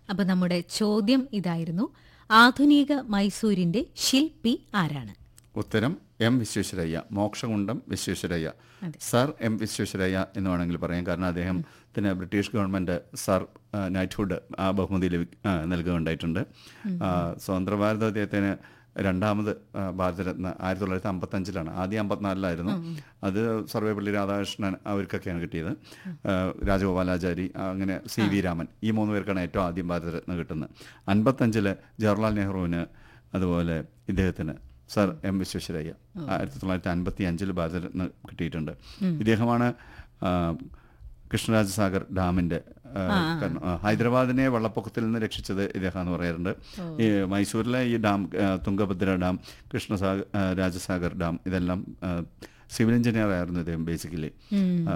അപ്പൊ നമ്മുടെ ചോദ്യം ഇതായിരുന്നു ആധുനിക മൈസൂരിന്റെ ശില്പി ആരാണ് ഉത്തരം M Visvesvaraya Mokshagundam Visvesvaraya sir M Visvesvaraya എന്ന് വേണമെങ്കിൽ പറയാം കാരണം അദ്ദേഹത്തിന് ബ്രിട്ടീഷ് ഗവൺമെന്റ് സർ ആ, നൈറ്റ്ഹുഡ് ആ ബഹുമതി ലഭി ആ, നൽകുകയുണ്ടായിട്ടുണ്ട് ആ, സ്വതന്ത്ര ഭാരത അദ്ദേഹത്തിന് രണ്ടാമത് ആ, ഭാരതരത്ന ആയിരത്തി തൊള്ളായിരത്തി അമ്പത്തഞ്ചിലാണ് ആദ്യം അമ്പത്തിനാലിലായിരുന്നു അത് സർവേപ്പള്ളി രാധാകൃഷ്ണൻ അവർക്കൊക്കെയാണ് കിട്ടിയത് ആ, രാജഗോപാലാചാരി ആ, അങ്ങനെ സി വി രാമൻ ഈ മൂന്ന് പേർക്കാണ് ഏറ്റവും ആദ്യം ഭാരതരത്ന കിട്ടുന്നത് അൻപത്തഞ്ചില് ജവഹർലാൽ നെഹ്റുവിന് അതുപോലെ ഇദ്ദേഹത്തിന് സർ എം വിശ്വേശ്വരയ്യ ആയിരത്തി തൊള്ളായിരത്തി അൻപത്തി അഞ്ചിൽ ഭാരതരത്ന കിട്ടിയിട്ടുണ്ട് ഇദ്ദേഹമാണ് ആ, കൃഷ്ണരാജ സാഗർ ഡാമിന്റെ ആ, കാരണം, ആ, ഹൈദരാബാദിനെ വെള്ളപ്പൊക്കത്തിൽ നിന്ന് രക്ഷിച്ചത് ഇദ്ദേഹം എന്ന് പറയാറുണ്ട് ഈ മൈസൂരിലെ ഈ ഡാം ആ, തുംഗഭദ്ര ഡാം കൃഷ്ണസാഗർ രാജസാഗർ ഡാം ഇതെല്ലാം ആ, സിവിൽ എഞ്ചിനീയർ ആയിരുന്നു ഇദ്ദേഹം ബേസിക്കലി